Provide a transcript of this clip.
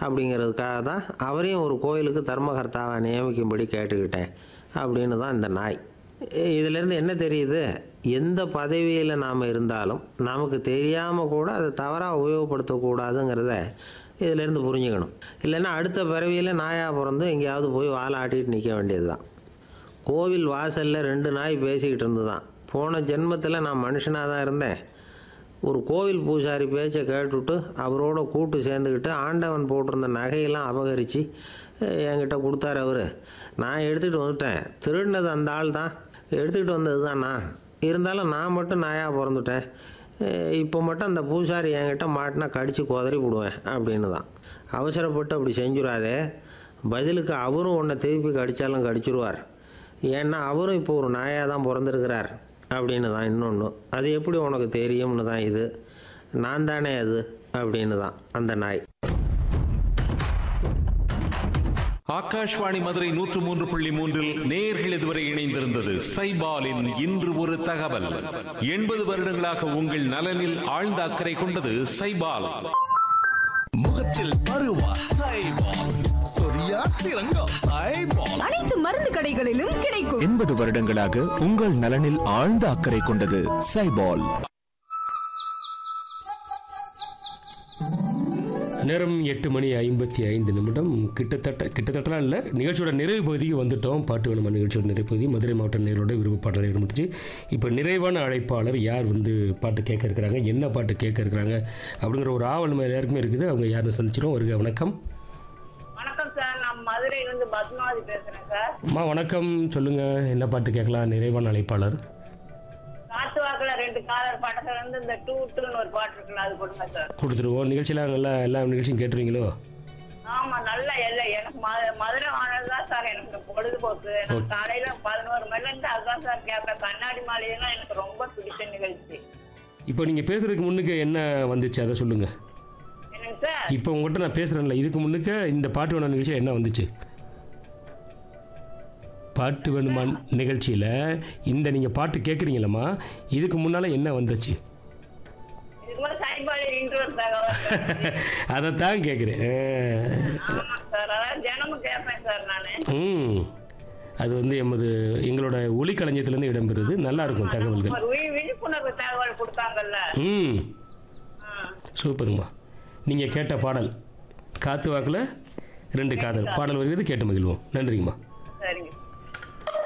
அப்படிங்கிறதுக்காக தான் அவரையும் ஒரு கோயிலுக்கு தர்மகர்த்தாவை நியமிக்கும்படி கேட்டுக்கிட்டேன் அப்படின்னு தான் இந்த நாய் இதிலேருந்து என்ன தெரியுது எந்த பதவியில் நாம் இருந்தாலும் நமக்கு தெரியாமல் கூட அதை தவறாக உபயோகப்படுத்தக்கூடாதுங்கிறத இதிலேருந்து புரிஞ்சுக்கணும் இல்லைன்னா அடுத்த பிறவியில் நாயாக பிறந்து எங்கேயாவது போய் வாழை ஆட்டிட்டு நிற்க வேண்டியது தான் கோவில் வாசலில் ரெண்டு நாய் பேசிக்கிட்டு இருந்துதான் போன ஜென்மத்தில் நான் மனுஷனாக தான் இருந்தேன் ஒரு கோவில் பூசாரி பேச்சை கேட்டுவிட்டு அவரோட கூட்டு சேர்ந்துக்கிட்டு ஆண்டவன் போட்டிருந்த நகையெல்லாம் அபகரித்து அஹ், என்கிட்ட கொடுத்தாரு அவர் நான் எடுத்துகிட்டு வந்துட்டேன் திருடினது அந்த ஆள் தான் எடுத்துக்கிட்டு வந்தது தான் நான் இருந்தாலும் நான் மட்டும் நாயாக பிறந்துட்டேன் அஹ், இப்போ மட்டும் அந்த பூசாரி என்கிட்ட மாட்டினா கடித்து குதறி விடுவேன் அப்படின்னு தான் அவசரப்பட்டு அப்படி செஞ்சுடாதே பதிலுக்கு அவரும் உன்னை திருப்பி கடித்தாலும் கடிச்சிருவார் ஏன்னா அவரும் இப்போ ஒரு நாயாக தான் பிறந்திருக்கிறார் அப்படின்னு தான் இன்னொன்று அது எப்படி உனக்கு தெரியும்னு தான் இது நான் தானே அது அப்படின்னு தான் அந்த நாய் ஆகாஷ்வாணி மதுரை நூற்று மூன்று புள்ளி மூன்றில் நேர்கள் இதுவரை இணைந்திருந்தது சைபாலின் இன்று ஒரு தகவல் எண்பது வருடங்களாக உங்கள் நலனில் ஆழ்ந்த அக்கறை கொண்டது சைபால் முகத்தில் பருவா சைபால் சொரியா சிறங்கா சைபால் அனைத்து மருந்து கடைகளிலும் கிடைக்கும் எண்பது வருடங்களாக உங்கள் நலனில் ஆழ்ந்த அக்கறை கொண்டது சைபால் நேரம் எட்டு மணி ஐம்பத்தி ஐந்து நிமிடம் கிட்டத்தட்ட கிட்டத்தட்டலாம் இல்லை நிகழ்ச்சியோட நிறைவு பகுதிக்கு வந்துட்டோம் பாட்டு வேணுமா நிகழ்ச்சியோட நிறைவு பகுதி மதுரை மாவட்ட நேரோட விருப்ப பாடலை முடிச்சு இப்போ நிறைவான அழைப்பாளர் யார் வந்து பாட்டு கேட்க இருக்கிறாங்க என்ன பாட்டு கேட்க இருக்கிறாங்க அப்படிங்கிற ஒரு ஆவல் நம்ம எல்லாருக்குமே இருக்குது அவங்க யாருன்னு சந்திச்சிடும் வருக வணக்கம் வணக்கம் சார் நான் மதுரையிலிருந்து பத்மாவதி பேசுறேன் சார் அம்மா வணக்கம் சொல்லுங்கள் என்ன பாட்டு கேட்கலாம் நிறைவான அழைப்பாளர் காத்து வாக்குல ரெண்டு காதல் பாட்டத்துல இருந்து இந்த டூ டூன்னு ஒரு பாட்டு இருக்குல்ல அது கொடுங்க சார் கொடுத்துருவோம் நிகழ்ச்சியெலாம் நல்லா எல்லா நிகழ்ச்சியும் கேட்டுருவீங்களோ ஆமா நல்ல எல்லை எனக்கு ம- மதுரை வானல் தான் சார் எனக்கு இந்த பொழுதுபோக்கு நான் காலையில பதினோரு மணில இருந்து அதுதான் சார் கேட்பேன் கண்ணாடி மாளிகைலாம் எனக்கு ரொம்ப பிடிச்ச நிகழ்ச்சி இப்போ நீங்கள் பேசுறதுக்கு முன்னுக்கு என்ன வந்துச்சு அதை சொல்லுங்கள் என்னங்க சார் இப்போ உங்கள்கிட்ட நான் பேசுகிறேன்ல இதுக்கு முன்னுக்கு இந்த பாட்டு வேணும் நிகழ்ச்சி என்ன வந்துச்சு பாட்டு வேணுமா நிகழ்ச்சியில் இந்த நீங்கள் பாட்டு கேட்குறீங்களம்மா இதுக்கு முன்னால் என்ன வந்துச்சு இதுக்கு மேலே சைபாலி இன்ட்ரோல் தகவல் அதைத்தான் கேட்குறேன் ஆமா சார் அதான் தினமும் கேட்பேன் சார் நானு ம் அது வந்து எமது எங்களோட ஒளிக்களஞ்சியத்துலேருந்து இடம்பெறுது நல்லா இருக்கும் தகவல்கள் ஒரு வி- விழிப்புணர்வு தகவல் கொடுத்தாங்கல்ல ம் ஆ. சூப்பருங்கம்மா நீங்கள் கேட்ட பாடல் காத்து வாக்கில் ரெண்டு காதல் பாடல் வருகிறது கேட்டு மகிழ்வோம் நன்றிங்கம்மா சரிங்க